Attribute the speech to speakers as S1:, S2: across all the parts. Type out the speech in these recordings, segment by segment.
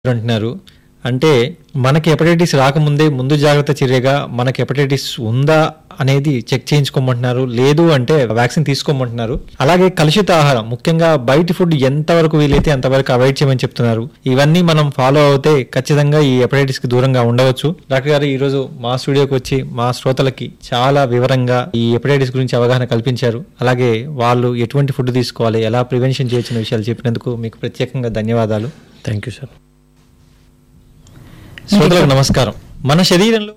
S1: అంటున్నారు అంటే మనకి హెపటైటిస్ రాకముందే ముందు జాగ్రత్త చర్యగా మనకి హెపటైటిస్ ఉందా అనేది చెక్ చేయించుకోమంటున్నారు లేదు అంటే వ్యాక్సిన్ తీసుకోమంటున్నారు అలాగే కలుషిత ఆహారం ముఖ్యంగా బయట ఫుడ్ ఎంతవరకు వీలైతే అంతవరకు అవాయిడ్ చేయమని చెప్తున్నారు ఇవన్నీ మనం ఫాలో అవుతే ఖచ్చితంగా ఈ హెపటైటిస్ కి దూరంగా ఉండవచ్చు డాక్టర్ గారు ఈ రోజు మా స్టూడియోకి వచ్చి మా శ్రోతలకి చాలా వివరంగా ఈ హెపటైటిస్ గురించి అవగాహన కల్పించారు అలాగే వాళ్ళు ఎటువంటి ఫుడ్ తీసుకోవాలి ఎలా ప్రివెన్షన్ చేయొచ్చిన విషయాలు చెప్పినందుకు మీకు ప్రత్యేకంగా ధన్యవాదాలు
S2: థ్యాంక్ యూ సార్
S1: శ్రోతలకు నమస్కారం మన శరీరంలో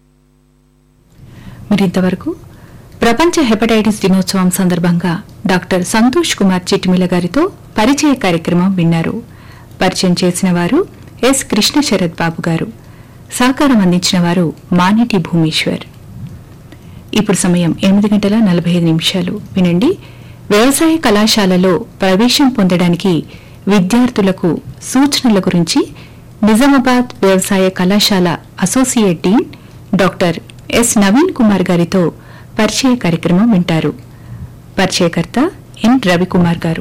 S3: మీరు ఇంతవరకు ప్రపంచ హెపటైటిస్ దినోత్సవం సందర్భంగా డాక్టర్ సంతోష్ కుమార్ చిట్టిమిల గారితో పరిచయ కార్యక్రమం విన్నారు పరిచయం చేసిన వారు ఎస్ కృష్ణ శరత్ బాబు గారు సహకారం అందించిన వారు మానిటి భూమేశ్వర్ ఇప్పుడు సమయం ఎనిమిది గంటల నలభై ఐదు నిమిషాలు వినండి వ్యవసాయ కళాశాలలో ప్రవేశం పొందడానికి విద్యార్థులకు సూచనల గురించి నిజామాబాద్ వ్యవసాయ కళాశాల associate dean doctor S Naveen Kumar గారితో పరిచయ కార్యక్రమం వింటారు పరిచయకర్త ఎన్ రవికుమార్ గారు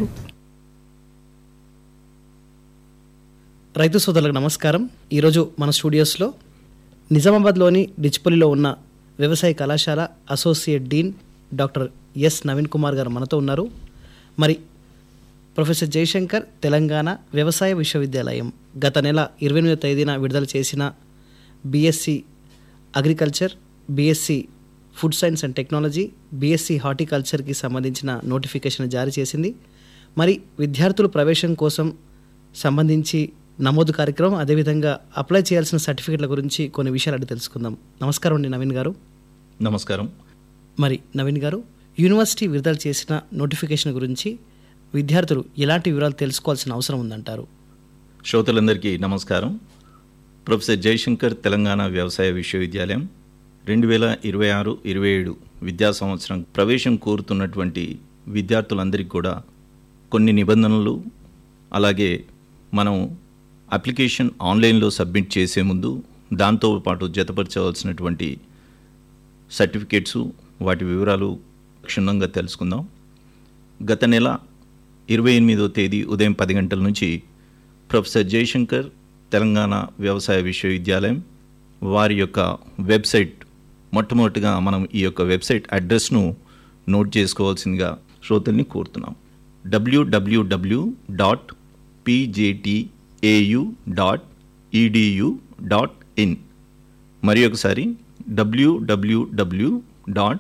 S2: రైతు సోదరులకు నమస్కారం ఈరోజు మన స్టూడియోస్లో నిజామాబాద్లోని డిచ్పల్లిలో ఉన్న వ్యవసాయ కళాశాల associate dean doctor S Naveen Kumar garu మనతో ఉన్నారు మరి ప్రొఫెసర్ జయశంకర్ తెలంగాణ వ్యవసాయ విశ్వవిద్యాలయం గత నెల ఇరవై ఎనిమిదో తేదీన విడుదల చేసిన BSc agriculture BSc food science and technology BSc హార్టికల్చర్కి సంబంధించిన నోటిఫికేషన్ జారీ చేసింది మరి విద్యార్థుల ప్రవేశం కోసం సంబంధించి నమోదు కార్యక్రమం అదేవిధంగా అప్లై చేయాల్సిన సర్టిఫికెట్ల గురించి కొన్ని విషయాలు అడిగి తెలుసుకుందాం నమస్కారం అండి నవీన్ గారు
S4: నమస్కారం
S2: మరి నవీన్ గారు యూనివర్సిటీ విడుదల చేసిన నోటిఫికేషన్ గురించి విద్యార్థులు ఎలాంటి వివరాలు తెలుసుకోవాల్సిన అవసరం ఉందంటారు
S4: శ్రోతలందరికీ నమస్కారం ప్రొఫెసర్ జయశంకర్ తెలంగాణ వ్యవసాయ విశ్వవిద్యాలయం రెండు వేల ఇరవై ఆరు ఇరవై ఏడు విద్యా సంవత్సరం ప్రవేశం కోరుతున్నటువంటి విద్యార్థులందరికీ కూడా కొన్ని నిబంధనలు అలాగే మనం అప్లికేషన్ ఆన్లైన్లో సబ్మిట్ చేసే ముందు దాంతో పాటు జతపరచవలసినటువంటి సర్టిఫికేట్సు వాటి వివరాలు క్షుణ్ణంగా తెలుసుకుందాం గత నెల ఇరవై ఎనిమిదో తేదీ ఉదయం పది గంటల నుంచి ప్రొఫెసర్ జయశంకర్ తెలంగాణ వ్యవసాయ విశ్వవిద్యాలయం వారి యొక్క వెబ్సైట్ మొట్టమొదటిగా మనం ఈ యొక్క వెబ్సైట్ అడ్రస్ను నోట్ చేసుకోవాల్సిందిగా శ్రోతల్ని కోరుతున్నాం W W W dot PJTAU dot EDU dot in మరి ఒకసారి W W W dot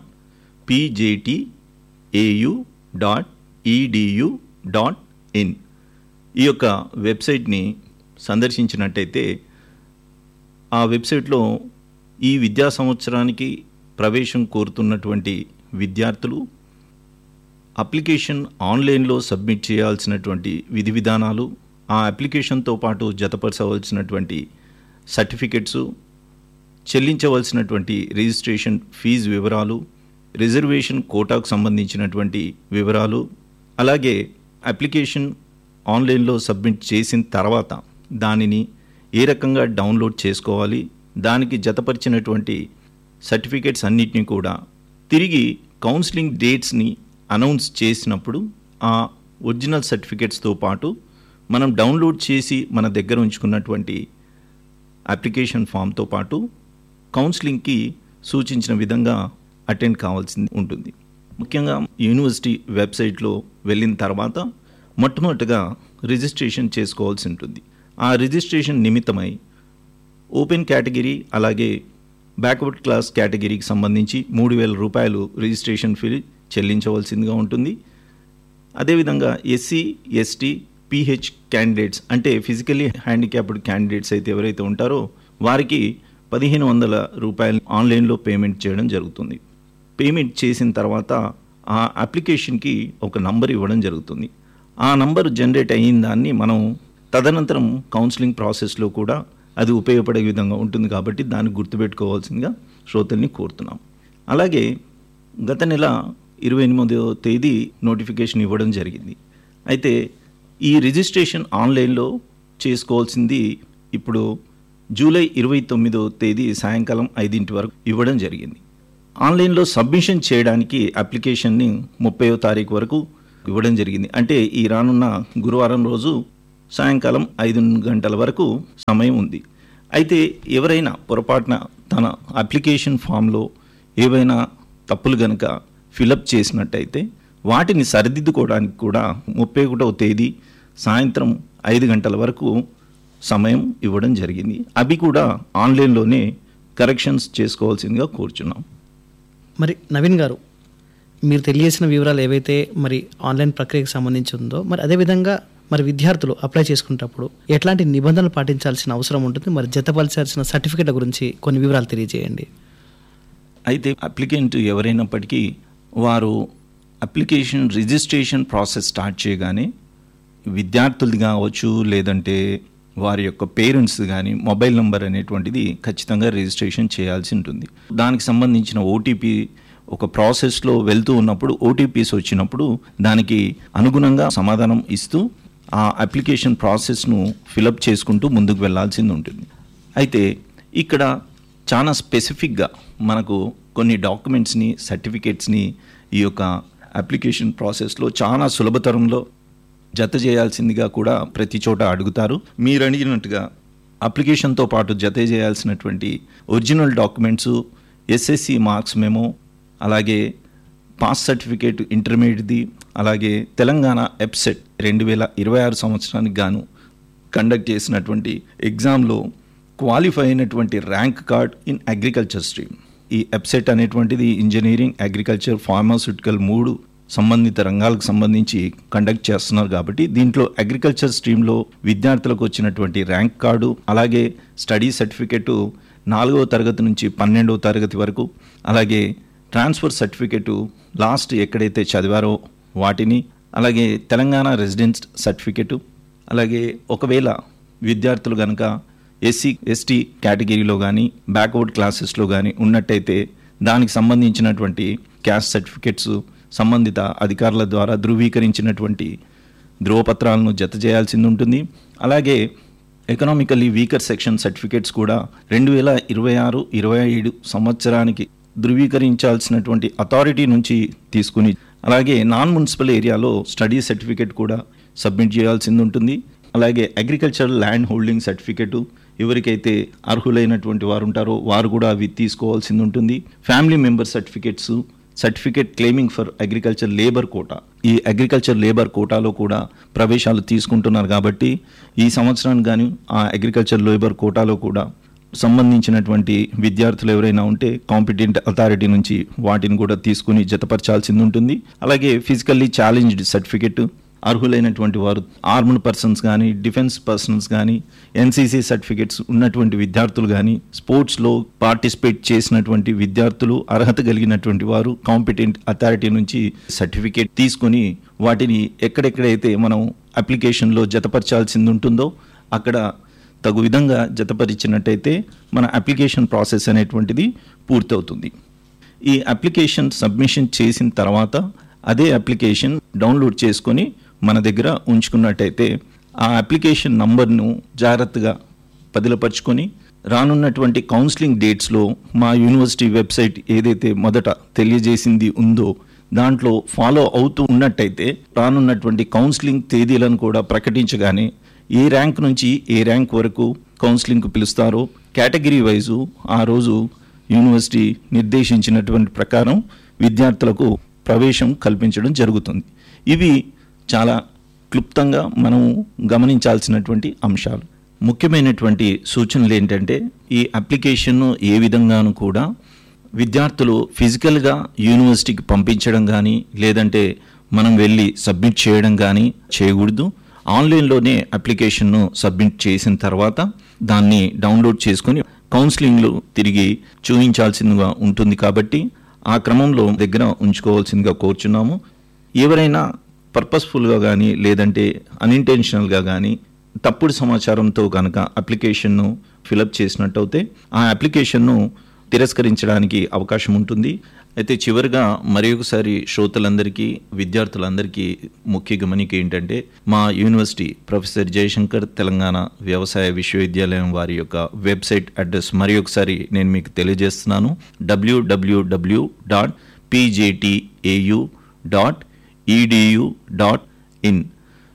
S4: PJTAU dot EDU dot in ఈ యొక్క వెబ్సైట్ని సందర్శించినట్టయితే ఆ వెబ్సైట్లో ఈ విద్యా సంవత్సరానికి ప్రవేశం కోరుతున్నటువంటి విద్యార్థులు అప్లికేషన్ ఆన్లైన్లో సబ్మిట్ చేయాల్సినటువంటి విధి విధానాలు ఆ అప్లికేషన్తో పాటు జతపరచవలసినటువంటి సర్టిఫికెట్సు చెల్లించవలసినటువంటి రిజిస్ట్రేషన్ ఫీజు వివరాలు రిజర్వేషన్ కోటాకు సంబంధించినటువంటి వివరాలు అలాగే అప్లికేషన్ ఆన్లైన్లో సబ్మిట్ చేసిన తర్వాత దానిని ఏ రకంగా డౌన్లోడ్ చేసుకోవాలి దానికి జతపరిచినటువంటి సర్టిఫికేట్స్ అన్నిటినీ కూడా తిరిగి కౌన్సిలింగ్ డేట్స్ని అనౌన్స్ చేసినప్పుడు ఆ ఒరిజినల్ సర్టిఫికేట్స్తో పాటు మనం డౌన్లోడ్ చేసి మన దగ్గర ఉంచుకున్నటువంటి అప్లికేషన్ ఫామ్తో పాటు కౌన్సిలింగ్కి సూచించిన విధంగా అటెండ్ కావాల్సి ఉంటుంది ముఖ్యంగా యూనివర్సిటీ వెబ్సైట్లో వెళ్ళిన తర్వాత మొట్టమొదటిగా రిజిస్ట్రేషన్ చేసుకోవాల్సి ఉంటుంది ఆ రిజిస్ట్రేషన్ నిమిత్తమై ఓపెన్ కేటగిరీ అలాగే బ్యాక్వర్డ్ క్లాస్ కేటగిరీకి సంబంధించి మూడు వేల రూపాయలు రిజిస్ట్రేషన్ ఫీ చెల్లించవలసిందిగా ఉంటుంది అదేవిధంగా ఎస్సీ ఎస్టీ పీహెచ్ క్యాండిడేట్స్ అంటే ఫిజికలీ హ్యాండిక్యాప్డ్ క్యాండిడేట్స్ అయితే ఎవరైతే ఉంటారో వారికి పదిహేను వందల రూపాయలు ఆన్లైన్లో పేమెంట్ చేయడం జరుగుతుంది పేమెంట్ చేసిన తర్వాత ఆ అప్లికేషన్కి ఒక నంబర్ ఇవ్వడం జరుగుతుంది ఆ నంబర్ జనరేట్ అయిన దాన్ని మనం తదనంతరం కౌన్సిలింగ్ ప్రాసెస్లో కూడా అది ఉపయోగపడే విధంగా ఉంటుంది కాబట్టి దాన్ని గుర్తుపెట్టుకోవాల్సిందిగా శ్రోతల్ని కోరుతున్నాం అలాగే గత నెల ఇరవై ఎనిమిదో తేదీ నోటిఫికేషన్ ఇవ్వడం జరిగింది అయితే ఈ రిజిస్ట్రేషన్ ఆన్లైన్లో చేసుకోవాల్సింది ఇప్పుడు జూలై ఇరవై తొమ్మిదో తేదీ సాయంకాలం ఐదింటి వరకు ఇవ్వడం జరిగింది ఆన్లైన్లో సబ్మిషన్ చేయడానికి అప్లికేషన్ని ముప్పయో తారీఖు వరకు ఇవ్వడం జరిగింది అంటే ఈ రానున్న గురువారం రోజు సాయంకాలం ఐదు గంటల వరకు సమయం ఉంది అయితే ఎవరైనా పొరపాటున తన అప్లికేషన్ ఫామ్లో ఏవైనా తప్పులు గనుక ఫిలప్ చేసినట్టయితే వాటిని సరిదిద్దుకోవడానికి కూడా ముప్పై ఒకటవ తేదీ సాయంత్రం ఐదు గంటల వరకు సమయం ఇవ్వడం జరిగింది అవి కూడా ఆన్లైన్లోనే కరెక్షన్స్ చేసుకోవాల్సిందిగా కోరుచున్నాం
S2: మరి నవీన్ గారు మీరు తెలియజేసిన వివరాలు ఏవైతే మరి ఆన్లైన్ ప్రక్రియకు సంబంధించి ఉందో మరి అదేవిధంగా మరి విద్యార్థులు అప్లై చేసుకునేటప్పుడు ఎట్లాంటి నిబంధనలు పాటించాల్సిన అవసరం ఉంటుంది మరి జతపరచాల్సిన సర్టిఫికెట్ల గురించి కొన్ని వివరాలు తెలియజేయండి
S4: అయితే అప్లికెంట్ ఎవరైనప్పటికీ వారు అప్లికేషన్ రిజిస్ట్రేషన్ ప్రాసెస్ స్టార్ట్ చేయగానే విద్యార్థులది కావచ్చు లేదంటే వారి యొక్క పేరెంట్స్ కానీ మొబైల్ నెంబర్ అనేటువంటిది ఖచ్చితంగా రిజిస్ట్రేషన్ చేయాల్సి ఉంటుంది దానికి సంబంధించిన ఓటీపీ ఒక ప్రాసెస్లో వెళ్తూ ఉన్నప్పుడు ఓటీపీస్ వచ్చినప్పుడు దానికి అనుగుణంగా సమాధానం ఇస్తూ ఆ అప్లికేషన్ ప్రాసెస్ను ఫిలప్ చేసుకుంటూ ముందుకు వెళ్ళాల్సింది ఉంటుంది అయితే ఇక్కడ చాలా స్పెసిఫిక్గా మనకు కొన్ని డాక్యుమెంట్స్ని సర్టిఫికేట్స్ని ఈ యొక్క అప్లికేషన్ ప్రాసెస్లో చాలా సులభతరంలో జత చేయాల్సిందిగా కూడా ప్రతి చోట అడుగుతారు మీరు అడిగినట్టుగా అప్లికేషన్తో పాటు జత చేయాల్సినటువంటి original documents SSC marks memo అలాగే పాస్ సర్టిఫికేట్ ఇంటర్మీడియట్ది అలాగే తెలంగాణ ఎప్సెట్ రెండు వేల ఇరవై ఆరు సంవత్సరానికి గాను కండక్ట్ చేసినటువంటి ఎగ్జామ్లో క్వాలిఫై అయినటువంటి rank card in agriculture stream ఈ ఎప్సెట్ అనేటువంటిది ఇంజనీరింగ్ అగ్రికల్చర్ ఫార్మాస్యూటికల్ మూడు సంబంధిత రంగాలకు సంబంధించి కండక్ట్ చేస్తున్నారు కాబట్టి దీంట్లో అగ్రికల్చర్ స్ట్రీమ్లో విద్యార్థులకు వచ్చినటువంటి ర్యాంక్ కార్డు అలాగే స్టడీ సర్టిఫికెట్ నాలుగవ తరగతి నుంచి పన్నెండవ తరగతి వరకు అలాగే ట్రాన్స్ఫర్ సర్టిఫికెట్ లాస్ట్ ఎక్కడైతే చదివారో వాటిని అలాగే తెలంగాణ రెసిడెన్స్ సర్టిఫికెట్ అలాగే ఒకవేళ విద్యార్థులు కనుక ఎస్సీ ఎస్టీ కేటగిరీలో కానీ బ్యాక్వర్డ్ క్లాసెస్లో కానీ ఉన్నట్టయితే దానికి సంబంధించినటువంటి క్యాస్ట్ సర్టిఫికెట్స్ సంబంధిత అధికారుల ద్వారా ధృవీకరించినటువంటి ధ్రువపత్రాలను జత చేయాల్సింది ఉంటుంది అలాగే ఎకనామికల్లీ వీకర్ సెక్షన్ సర్టిఫికేట్స్ కూడా రెండు వేల ఇరవై ఆరు ఇరవై ఏడు సంవత్సరానికి ధృవీకరించాల్సినటువంటి అథారిటీ నుంచి తీసుకుని అలాగే నాన్ మున్సిపల్ ఏరియాలో స్టడీ సర్టిఫికేట్ కూడా సబ్మిట్ చేయాల్సింది ఉంటుంది అలాగే అగ్రికల్చరల్ ల్యాండ్ హోల్డింగ్ సర్టిఫికెట్ ఎవరికైతే అర్హులైనటువంటి వారు ఉంటారో వారు కూడా అవి తీసుకోవాల్సింది ఉంటుంది family member certificates certificate claiming for agriculture labour quota ఈ అగ్రికల్చర్ లేబర్ కోటాలో కూడా ప్రవేశాలు తీసుకుంటున్నారు కాబట్టి ఈ సంవత్సరానికి కానీ ఆ అగ్రికల్చర్ లేబర్ కోటాలో కూడా సంబంధించినటువంటి విద్యార్థులు ఎవరైనా ఉంటే కాంపిటెంట్ అథారిటీ నుంచి వాటిని కూడా తీసుకుని జతపరచాల్సింది ఉంటుంది అలాగే ఫిజికల్లీ ఛాలెంజ్డ్ సర్టిఫికెట్ అర్హులైనటువంటి వారు ఆర్మ్డ్ పర్సన్స్ కానీ డిఫెన్స్ పర్సన్స్ కానీ ఎన్సీసీ సర్టిఫికెట్స్ ఉన్నటువంటి విద్యార్థులు కానీ స్పోర్ట్స్లో పార్టిసిపేట్ చేసినటువంటి విద్యార్థులు అర్హత కలిగినటువంటి వారు కాంపిటెంట్ అథారిటీ నుంచి సర్టిఫికేట్ తీసుకొని వాటిని ఎక్కడెక్కడైతే మనం అప్లికేషన్లో జతపరచాల్సింది ఉంటుందో అక్కడ తగు విధంగా జతపరిచినట్టయితే మన అప్లికేషన్ ప్రాసెస్ అనేటువంటిది పూర్తవుతుంది ఈ అప్లికేషన్ సబ్మిషన్ చేసిన తర్వాత అదే అప్లికేషన్ డౌన్లోడ్ చేసుకొని మన దగ్గర ఉంచుకున్నట్టయితే ఆ అప్లికేషన్ నంబర్ను జాగ్రత్తగా పదిలపరుచుకొని రానున్నటువంటి కౌన్సిలింగ్ డేట్స్లో మా యూనివర్సిటీ వెబ్సైట్ ఏదైతే మొదట తెలియజేసింది ఉందో దాంట్లో ఫాలో అవుతూ ఉన్నట్టయితే రానున్నటువంటి కౌన్సిలింగ్ తేదీలను కూడా ప్రకటించగానే ఏ ర్యాంక్ నుంచి ఏ ర్యాంక్ వరకు కౌన్సిలింగ్కు పిలుస్తారో కేటగిరీ వైజు ఆ రోజు యూనివర్సిటీ నిర్దేశించినటువంటి ప్రకారం విద్యార్థులకు ప్రవేశం కల్పించడం జరుగుతుంది ఇవి చాలా క్లుప్తంగా మనం గమనించాల్సినటువంటి అంశాలు ముఖ్యమైనటువంటి సూచనలు ఏంటంటే ఈ అప్లికేషన్ను ఏ విధంగానూ కూడా విద్యార్థులు ఫిజికల్గా యూనివర్సిటీకి పంపించడం కానీ లేదంటే మనం వెళ్ళి సబ్మిట్ చేయడం కానీ చేయకూడదు ఆన్లైన్లోనే అప్లికేషన్ను సబ్మిట్ చేసిన తర్వాత దాన్ని డౌన్లోడ్ చేసుకొని కౌన్సిలింగ్లో తిరిగి చూపించాల్సిందిగా ఉంటుంది కాబట్టి ఆ క్రమంలో దగ్గర ఉంచుకోవాల్సిందిగా కోరుచున్నాము ఎవరైనా పర్పస్ఫుల్గా కానీ లేదంటే అన్ఇంటెన్షనల్గా కానీ తప్పుడు సమాచారంతో కనుక అప్లికేషన్ను ఫిలప్ చేసినట్టయితే ఆ అప్లికేషన్ను తిరస్కరించడానికి అవకాశం ఉంటుంది అయితే చివరిగా మరి ఒకసారి శ్రోతలందరికీ విద్యార్థులందరికీ ముఖ్య గమనిక ఏంటంటే మా యూనివర్సిటీ ప్రొఫెసర్ జయశంకర్ తెలంగాణ వ్యవసాయ విశ్వవిద్యాలయం వారి యొక్క వెబ్సైట్ అడ్రస్ మరి ఒకసారి నేను మీకు తెలియజేస్తున్నాను W W W dot PJTAU dot EDU dot in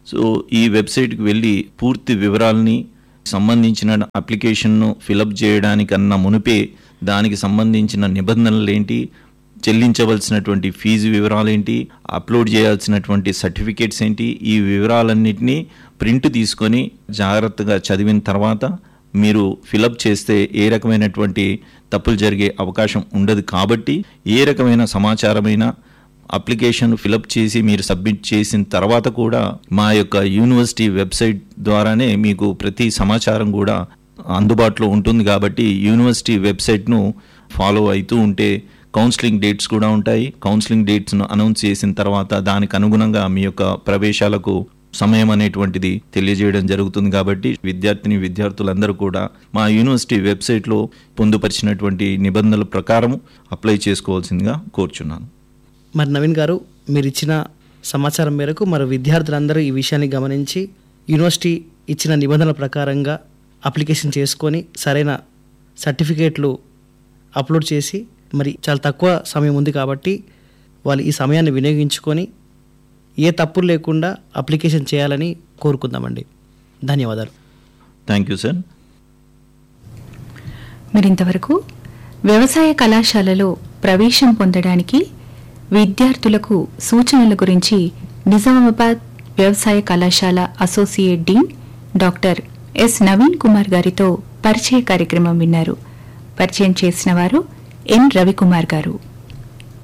S4: so ఈ వెబ్సైట్కి వెళ్ళి పూర్తి వివరాలని సంబంధించిన అప్లికేషన్ను ఫిలప్ చేయడానికన్నా మునిపే దానికి సంబంధించిన నిబంధనలు ఏంటి చెల్లించవలసినటువంటి ఫీజు వివరాలేంటి అప్లోడ్ చేయాల్సినటువంటి సర్టిఫికేట్స్ ఏంటి ఈ వివరాలన్నింటినీ ప్రింట్ తీసుకొని జాగ్రత్తగా చదివిన తర్వాత మీరు ఫిలప్ చేస్తే ఏ రకమైనటువంటి తప్పులు జరిగే అవకాశం ఉండదు కాబట్టి ఏ రకమైన సమాచారమైనా అప్లికేషన్ ఫిలప్ చేసి మీరు సబ్మిట్ చేసిన తర్వాత కూడా మా యొక్క యూనివర్సిటీ వెబ్సైట్ ద్వారానే మీకు ప్రతి సమాచారం కూడా అందుబాటులో ఉంటుంది కాబట్టి యూనివర్సిటీ వెబ్సైట్ను ఫాలో అవుతూ ఉంటే కౌన్సిలింగ్ డేట్స్ కూడా ఉంటాయి కౌన్సిలింగ్ డేట్స్ను అనౌన్స్ చేసిన తర్వాత దానికి అనుగుణంగా మీ యొక్క ప్రవేశాలకు సమయం అనేటువంటిది తెలియజేయడం జరుగుతుంది కాబట్టి విద్యార్థిని విద్యార్థులందరూ కూడా మా యూనివర్సిటీ వెబ్సైట్లో పొందుపరిచినటువంటి నిబంధనల ప్రకారం అప్లై చేసుకోవాల్సిందిగా కోరుచున్నాను
S2: మరి నవీన్ గారు మీరు ఇచ్చిన సమాచారం మేరకు మరి విద్యార్థులందరూ ఈ విషయాన్ని గమనించి యూనివర్సిటీ ఇచ్చిన నిబంధనల ప్రకారంగా అప్లికేషన్ చేసుకొని సరైన సర్టిఫికేట్లు అప్లోడ్ చేసి మరి చాలా తక్కువ సమయం ఉంది కాబట్టి వాళ్ళు ఈ సమయాన్ని వినియోగించుకొని ఏ తప్పులు లేకుండా అప్లికేషన్ చేయాలని కోరుకుందామండి ధన్యవాదాలు
S4: థ్యాంక్ యూ సార్
S3: మరింతవరకు వ్యవసాయ కళాశాలలో ప్రవేశం పొందడానికి విద్యార్థులకు సూచనల గురించి నిజామాబాద్ వ్యవసాయ కళాశాల associate dean doctor S Naveen Kumar గారితో పరిచయ కార్యక్రమం విన్నారు పరిచయం చేసిన వారు ఎన్ రవికుమార్ గారు